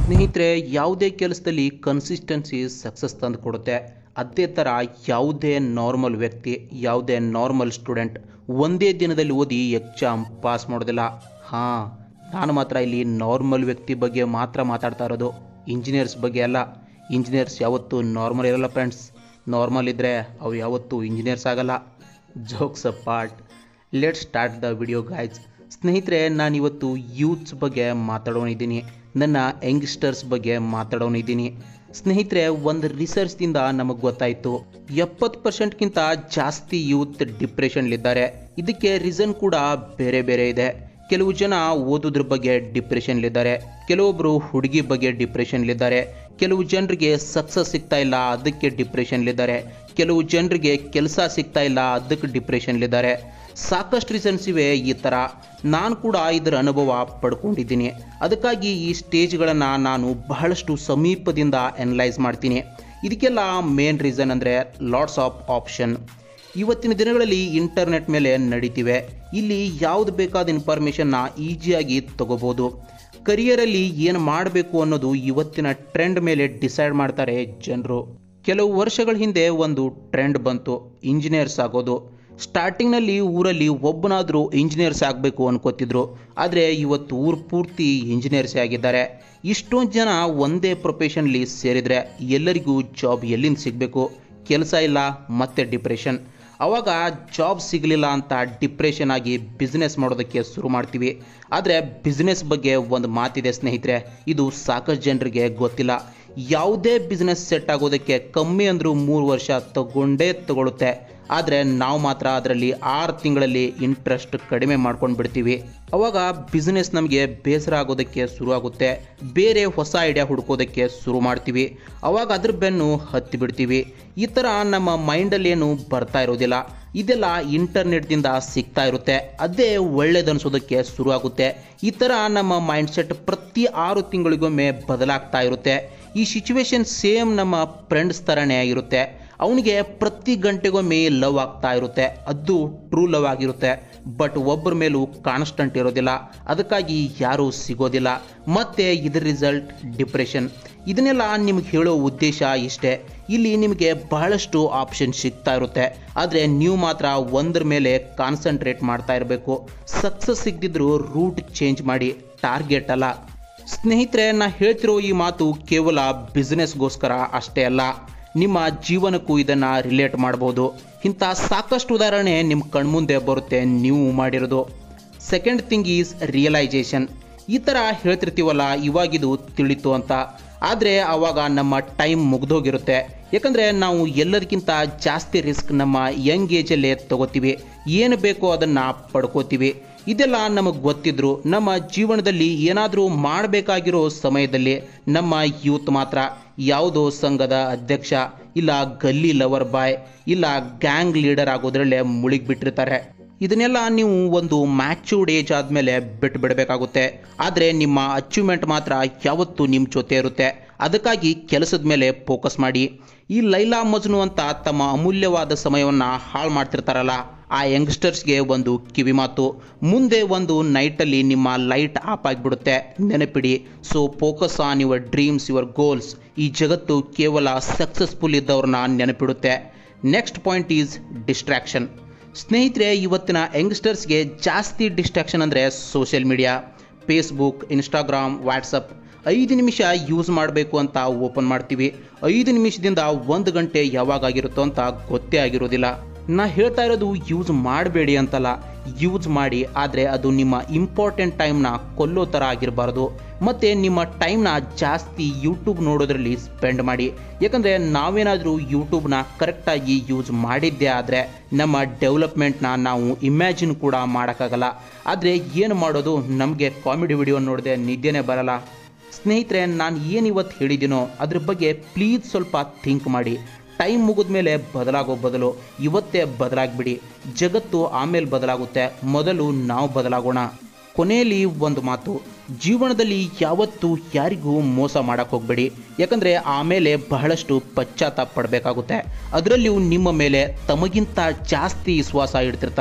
ಸ್ನೇಹಿತರೆ ಯಾವುದೇ ಕೆಲಸದಲ್ಲಿ ಕನ್ಸಿಸ್ಟೆನ್ಸಿ ಸಕ್ಸಸ್ ತಂದು ಕೊಡುತ್ತೆ ಅದೇ ಥರ ಯಾವುದೇ ನಾರ್ಮಲ್ ವ್ಯಕ್ತಿ ಯಾವುದೇ ನಾರ್ಮಲ್ ಸ್ಟೂಡೆಂಟ್ ಒಂದೇ ದಿನದಲ್ಲಿ ಓದಿ ಎಕ್ಸಾಮ್ ಪಾಸ್ ಮಾಡೋದಿಲ್ಲ ಹಾಂ ನಾನು ಮಾತ್ರ ಇಲ್ಲಿ ನಾರ್ಮಲ್ ವ್ಯಕ್ತಿ ಬಗ್ಗೆ ಮಾತ್ರ ಮಾತಾಡ್ತಾ ಇರೋದು ಇಂಜಿನಿಯರ್ಸ್ ಬಗ್ಗೆ ಅಲ್ಲ ಇಂಜಿನಿಯರ್ಸ್ ಯಾವತ್ತೂ ನಾರ್ಮಲ್ ಇರಲ್ಲ ಫ್ರೆಂಡ್ಸ್ ನಾರ್ಮಲ್ ಇದ್ದರೆ ಅವು ಯಾವತ್ತೂ ಇಂಜಿನಿಯರ್ಸ್ ಆಗಲ್ಲ jokes a part let start the video guys ಸ್ನೇಹಿತರೆ ನಾನಿವತ್ತು ಯೂತ್ಸ್ ಬಗ್ಗೆ ಮಾತಾಡೋನಿದ್ದೀನಿ ನನ್ನ ಯಂಗ್ಸ್ಟರ್ಸ್ ಬಗ್ಗೆ ಮಾತಾಡೋನಿದ್ದೀನಿ ಸ್ನೇಹಿತರೆ ಒಂದು ರಿಸರ್ಚ್ದಿಂದ ನಮಗೆ ಗೊತ್ತಾಯಿತು ಎಪ್ಪತ್ತು ಪರ್ಸೆಂಟ್ಗಿಂತ ಜಾಸ್ತಿ ಯೂತ್ ಡಿಪ್ರೆಷನ್ಲಿದ್ದಾರೆ ಇದಕ್ಕೆ ರೀಸನ್ ಕೂಡ ಬೇರೆ ಬೇರೆ ಇದೆ ಕೆಲವು ಜನ ಓದೋದ್ರ ಬಗ್ಗೆ ಡಿಪ್ರೆಷನ್ಲಿದ್ದಾರೆ ಕೆಲವೊಬ್ಬರು ಹುಡುಗಿ ಬಗ್ಗೆ ಡಿಪ್ರೆಷನ್ಲಿದ್ದಾರೆ ಕೆಲವು ಜನರಿಗೆ ಸಕ್ಸಸ್ ಸಿಗ್ತಾ ಇಲ್ಲ ಅದಕ್ಕೆ ಡಿಪ್ರೆಷನ್ಲಿದ್ದಾರೆ ಕೆಲವು ಜನರಿಗೆ ಕೆಲಸ ಸಿಗ್ತಾ ಇಲ್ಲ ಅದಕ್ಕೆ ಡಿಪ್ರೆಷನ್ಲಿದ್ದಾರೆ ಸಾಕಷ್ಟು ರೀಸನ್ಸ್ ಇವೆ ಈ ಥರ ನಾನು ಕೂಡ ಇದರ ಅನುಭವ ಪಡ್ಕೊಂಡಿದ್ದೀನಿ ಅದಕ್ಕಾಗಿ ಈ ಸ್ಟೇಜ್ಗಳನ್ನು ನಾನು ಬಹಳಷ್ಟು ಸಮೀಪದಿಂದ ಅನಲೈಸ್ ಮಾಡ್ತೀನಿ ಇದಕ್ಕೆಲ್ಲ ಮೇನ್ ರೀಸನ್ ಅಂದರೆ ಲಾಟ್ಸ್ ಆಫ್ ಆಪ್ಷನ್ ಇವತ್ತಿನ ದಿನಗಳಲ್ಲಿ ಇಂಟರ್ನೆಟ್ ಮೇಲೆ ನಡೀತಿವೆ ಇಲ್ಲಿ ಯಾವುದು ಬೇಕಾದ ಇನ್ಫಾರ್ಮೇಷನ್ನ ಈಸಿಯಾಗಿ ತಗೋಬೋದು ಕರಿಯರಲ್ಲಿ ಏನು ಮಾಡಬೇಕು ಅನ್ನೋದು ಇವತ್ತಿನ ಟ್ರೆಂಡ್ ಮೇಲೆ ಡಿಸೈಡ್ ಮಾಡ್ತಾರೆ ಜನರು ಕೆಲವು ವರ್ಷಗಳ ಹಿಂದೆ ಒಂದು ಟ್ರೆಂಡ್ ಬಂತು ಇಂಜಿನಿಯರ್ಸ್ ಆಗೋದು ಸ್ಟಾರ್ಟಿಂಗ್ನಲ್ಲಿ ಊರಲ್ಲಿ ಒಬ್ಬನಾದರೂ ಇಂಜಿನಿಯರ್ಸ್ ಆಗಬೇಕು ಅನ್ಕೋತಿದ್ರು ಆದರೆ ಇವತ್ತು ಊರು ಪೂರ್ತಿ ಇಂಜಿನಿಯರ್ಸೇ ಆಗಿದ್ದಾರೆ ಇಷ್ಟೊಂದು ಜನ ಒಂದೇ ಪ್ರೊಫೆಷನ್ಲಿ ಸೇರಿದರೆ ಎಲ್ಲರಿಗೂ ಜಾಬ್ ಎಲ್ಲಿಂದ ಸಿಗಬೇಕು ಕೆಲಸ ಇಲ್ಲ ಮತ್ತೆ ಡಿಪ್ರೆಷನ್ ಅವಾಗ ಜಾಬ್ ಸಿಗಲಿಲ್ಲ ಅಂತ ಡಿಪ್ರೆಷನ್ ಆಗಿ ಬಿಸ್ನೆಸ್ ಮಾಡೋದಕ್ಕೆ ಶುರು ಮಾಡ್ತೀವಿ ಆದರೆ ಬಿಸ್ನೆಸ್ ಬಗ್ಗೆ ಒಂದು ಮಾತಿದೆ ಸ್ನೇಹಿತರೆ ಇದು ಸಾಕಷ್ಟು ಜನರಿಗೆ ಗೊತ್ತಿಲ್ಲ ಯಾವುದೇ ಬಿಸ್ನೆಸ್ ಸೆಟ್ ಆಗೋದಕ್ಕೆ ಕಮ್ಮಿ ಅಂದರೂ ಮೂರು ವರ್ಷ ತಗೊಂಡೇ ತಗೊಳುತ್ತೆ ಆದರೆ ನಾವು ಮಾತ್ರ ಅದರಲ್ಲಿ ಆರು ತಿಂಗಳಲ್ಲಿ ಇಂಟ್ರೆಸ್ಟ್ ಕಡಿಮೆ ಮಾಡ್ಕೊಂಡು ಬಿಡ್ತೀವಿ ಅವಾಗ ಬಿಸ್ನೆಸ್ ನಮಗೆ ಬೇಸರ ಆಗೋದಕ್ಕೆ ಶುರು ಆಗುತ್ತೆ ಬೇರೆ ಹೊಸ ಐಡಿಯಾ ಹುಡ್ಕೋದಕ್ಕೆ ಶುರು ಮಾಡ್ತೀವಿ ಅವಾಗ ಅದ್ರ ಬೆನ್ನು ಹತ್ತಿ ಬಿಡ್ತೀವಿ ಈ ಥರ ನಮ್ಮ ಮೈಂಡಲ್ಲಿ ಏನು ಬರ್ತಾ ಇರೋದಿಲ್ಲ ಇದೆಲ್ಲ ಇಂಟರ್ನೆಟ್ದಿಂದ ಸಿಗ್ತಾ ಇರುತ್ತೆ ಅದೇ ಒಳ್ಳೇದನ್ಸೋದಕ್ಕೆ ಶುರು ಆಗುತ್ತೆ ಈ ಥರ ನಮ್ಮ ಮೈಂಡ್ಸೆಟ್ ಪ್ರತಿ ಆರು ತಿಂಗಳಿಗೊಮ್ಮೆ ಬದಲಾಗ್ತಾ ಇರುತ್ತೆ ಈ ಸಿಚುವೇಶನ್ ಸೇಮ್ ನಮ್ಮ ಫ್ರೆಂಡ್ಸ್ ಥರನೇ ಇರುತ್ತೆ ಅವನಿಗೆ ಪ್ರತಿ ಗಂಟೆಗೊಮ್ಮೆ ಲವ್ ಆಗ್ತಾ ಇರುತ್ತೆ ಅದು ಟ್ರೂ ಲವ್ ಆಗಿರುತ್ತೆ ಬಟ್ ಒಬ್ಬರ ಮೇಲೂ ಕಾನ್ಸ್ಟಂಟ್ ಇರೋದಿಲ್ಲ ಅದಕ್ಕಾಗಿ ಯಾರೂ ಸಿಗೋದಿಲ್ಲ ಮತ್ತೆ ಇದರ ರಿಸಲ್ಟ್ ಡಿಪ್ರೆಷನ್ ಇದನ್ನೆಲ್ಲ ನಿಮ್ಗೆ ಹೇಳೋ ಉದ್ದೇಶ ಇಷ್ಟೇ ಇಲ್ಲಿ ನಿಮಗೆ ಬಹಳಷ್ಟು ಆಪ್ಷನ್ ಸಿಗ್ತಾ ಇರುತ್ತೆ ಆದರೆ ನೀವು ಮಾತ್ರ ಒಂದರ ಮೇಲೆ ಕಾನ್ಸಂಟ್ರೇಟ್ ಮಾಡ್ತಾ ಇರಬೇಕು ಸಕ್ಸಸ್ ಸಿಗದಿದ್ರು ರೂಟ್ ಚೇಂಜ್ ಮಾಡಿ ಟಾರ್ಗೆಟ್ ಅಲ್ಲ ಸ್ನೇಹಿತರೆ ನಾ ಹೇಳ್ತಿರೋ ಈ ಮಾತು ಕೇವಲ ಬಿಸ್ನೆಸ್ಗೋಸ್ಕರ ಅಷ್ಟೇ ಅಲ್ಲ ನಿಮ್ಮ ಜೀವನಕ್ಕೂ ಇದನ್ನು ರಿಲೇಟ್ ಮಾಡ್ಬೋದು ಇಂಥ ಸಾಕಷ್ಟು ಉದಾಹರಣೆ ನಿಮ್ಮ ಕಣ್ಮುಂದೆ ಬರುತ್ತೆ ನೀವು ಮಾಡಿರೋದು ಸೆಕೆಂಡ್ ಥಿಂಗ್ ಈಸ್ ರಿಯಲೈಸೇಷನ್ ಈ ಥರ ಹೇಳ್ತಿರ್ತೀವಲ್ಲ ಇವಾಗಿದು ತಿಳಿತು ಅಂತ ಆದರೆ ಆವಾಗ ನಮ್ಮ ಟೈಮ್ ಮುಗ್ದೋಗಿರುತ್ತೆ ಯಾಕಂದರೆ ನಾವು ಎಲ್ಲದಕ್ಕಿಂತ ಜಾಸ್ತಿ ರಿಸ್ಕ್ ನಮ್ಮ ಯಂಗ್ ಏಜಲ್ಲೇ ತಗೋತೀವಿ ಏನು ಬೇಕೋ ಅದನ್ನು ಪಡ್ಕೋತೀವಿ ಇದೆಲ್ಲ ನಮಗೆ ಗೊತ್ತಿದ್ರು ನಮ್ಮ ಜೀವನದಲ್ಲಿ ಏನಾದರೂ ಮಾಡಬೇಕಾಗಿರೋ ಸಮಯದಲ್ಲಿ ನಮ್ಮ ಯೂತ್ ಮಾತ್ರ ಯಾವುದೋ ಸಂಘದ ಅಧ್ಯಕ್ಷ ಇಲ್ಲ ಗಲ್ಲಿ ಲವರ್ ಬಾಯ್ ಇಲ್ಲ ಗ್ಯಾಂಗ್ ಲೀಡರ್ ಆಗೋದ್ರಲ್ಲೇ ಮುಳುಗಿಬಿಟ್ಟಿರ್ತಾರೆ ಇದನ್ನೆಲ್ಲ ನೀವು ಒಂದು ಮ್ಯಾಚೂರ್ಡ್ ಏಜ್ ಆದಮೇಲೆ ಬಿಟ್ಟು ಬಿಡಬೇಕಾಗುತ್ತೆ ಆದರೆ ನಿಮ್ಮ ಅಚೀವ್ಮೆಂಟ್ ಮಾತ್ರ ಯಾವತ್ತೂ ನಿಮ್ಮ ಜೊತೆ ಇರುತ್ತೆ ಅದಕ್ಕಾಗಿ ಕೆಲಸದ ಮೇಲೆ ಫೋಕಸ್ ಮಾಡಿ ಈ ಲೈಲಾ ಮಜ್ನು ಅಂತ ತಮ್ಮ ಅಮೂಲ್ಯವಾದ ಸಮಯವನ್ನು ಹಾಳು ಮಾಡ್ತಿರ್ತಾರಲ್ಲ ಆ ಯಂಗ್ಸ್ಟರ್ಸ್ಗೆ ಒಂದು ಕಿವಿ ಮಾತು ಮುಂದೆ ಒಂದು ನೈಟಲ್ಲಿ ನಿಮ್ಮ ಲೈಟ್ ಆಫ್ ಆಗಿಬಿಡುತ್ತೆ ನೆನಪಿಡಿ so focus on your dreams your goals ಈ ಜಗತ್ತು ಕೇವಲ ಸಕ್ಸಸ್ಫುಲ್ ಇದ್ದವ್ರನ್ನ ನೆನಪಿಡುತ್ತೆ ನೆಕ್ಸ್ಟ್ ಪಾಯಿಂಟ್ ಈಸ್ ಡಿಸ್ಟ್ರಾಕ್ಷನ್ ಸ್ನೇಹಿತರೆ ಇವತ್ತಿನ ಯಂಗ್ಸ್ಟರ್ಸ್ಗೆ ಜಾಸ್ತಿ ಡಿಸ್ಟ್ರಾಕ್ಷನ್ ಅಂದರೆ social media Facebook Instagram WhatsApp ಐದು ನಿಮಿಷ ಯೂಸ್ ಮಾಡಬೇಕು ಅಂತ ಓಪನ್ ಮಾಡ್ತೀವಿ ಐದು ನಿಮಿಷದಿಂದ ಒಂದು ಗಂಟೆ ಯಾವಾಗಾಗಿರುತ್ತೋ ಅಂತ ಗೊತ್ತೇ ಆಗಿರೋದಿಲ್ಲ ನಾ ಹೇಳ್ತಾ ಇರೋದು ಯೂಸ್ ಮಾಡಬೇಡಿ ಅಂತಲ್ಲ ಯೂಸ್ ಮಾಡಿ ಆದರೆ ಅದು ನಿಮ್ಮ ಇಂಪಾರ್ಟೆಂಟ್ ಟೈಮ್ನ ಕೊಲ್ಲೋ ಥರ ಆಗಿರಬಾರ್ದು ಮತ್ತು ನಿಮ್ಮ ಟೈಮ್ನ ಜಾಸ್ತಿ ಯೂಟ್ಯೂಬ್ ನೋಡೋದ್ರಲ್ಲಿ ಸ್ಪೆಂಡ್ ಮಾಡಿ ಯಾಕಂದರೆ ನಾವೇನಾದರೂ ಯೂಟ್ಯೂಬ್ನ ಕರೆಕ್ಟಾಗಿ ಯೂಸ್ ಮಾಡಿದ್ದೇ ಆದರೆ ನಮ್ಮ ಡೆವಲಪ್ಮೆಂಟ್ನ ನಾವು ಇಮ್ಯಾಜಿನ್ ಕೂಡ ಮಾಡೋಕ್ಕಾಗಲ್ಲ ಆದರೆ ಏನು ಮಾಡೋದು ನಮಗೆ ಕಾಮಿಡಿ ವಿಡಿಯೋ ನೋಡಿದೆ ನಿದ್ದೆನೇ ಬರಲ್ಲ ಸ್ನೇಹಿತರೆ ನಾನು ಏನು ಇವತ್ತು ಹೇಳಿದ್ದೀನೋ ಅದ್ರ ಬಗ್ಗೆ ಪ್ಲೀಸ್ ಸ್ವಲ್ಪ ಥಿಂಕ್ ಮಾಡಿ ಟೈಮ್ ಮುಗಿದ ಮೇಲೆ ಬದಲಾಗೋ ಬದಲು ಇವತ್ತೇ ಬದಲಾಗ್ಬಿಡಿ ಜಗತ್ತು ಆಮೇಲೆ ಬದಲಾಗುತ್ತೆ ಮೊದಲು ನಾವು ಬದಲಾಗೋಣ ಕೊನೆಯಲ್ಲಿ ಒಂದು ಮಾತು ಜೀವನದಲ್ಲಿ ಯಾವತ್ತೂ ಯಾರಿಗೂ ಮೋಸ ಮಾಡಕ್ಕೆ ಹೋಗಬೇಡಿ ಯಾಕಂದರೆ ಆಮೇಲೆ ಬಹಳಷ್ಟು ಪಶ್ಚಾತ್ತಾಪ ಪಡಬೇಕಾಗುತ್ತೆ ಅದರಲ್ಲಿಯೂ ನಿಮ್ಮ ಮೇಲೆ ತಮಗಿಂತ ಜಾಸ್ತಿ ವಿಶ್ವಾಸ ಇಡ್ತಿರ್ತಾರೋ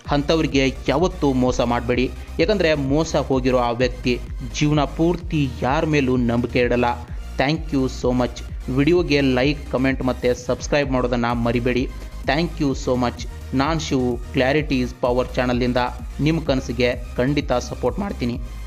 ಅಂಥವ್ರಿಗೆ ಯಾವತ್ತೂ ಮೋಸ ಮಾಡಬೇಡಿ ಯಾಕಂದರೆ ಮೋಸ ಹೋಗಿರೋ ಆ ವ್ಯಕ್ತಿ ಜೀವನ ಪೂರ್ತಿ ಯಾರ ಮೇಲೂ ನಂಬಿಕೆ ಇಡಲ್ಲ ಥ್ಯಾಂಕ್ ಯು ಸೋ ಮಚ್ ವಿಡಿಯೋಗೆ ಲೈಕ್ ಕಮೆಂಟ್ ಮತ್ತು ಸಬ್ಸ್ಕ್ರೈಬ್ ಮಾಡೋದನ್ನು ಮರಿಬೇಡಿ ಥ್ಯಾಂಕ್ ಯು ಸೋ ಮಚ್ ನಾನು ಶಿವು ಕ್ಲಾರಿಟಿ ಇಸ್ ಪವರ್ ಚಾನಲ್ನಿಂದ ನಿಮ್ಮ ಕನಸಿಗೆ ಖಂಡಿತ ಸಪೋರ್ಟ್ ಮಾಡ್ತೀನಿ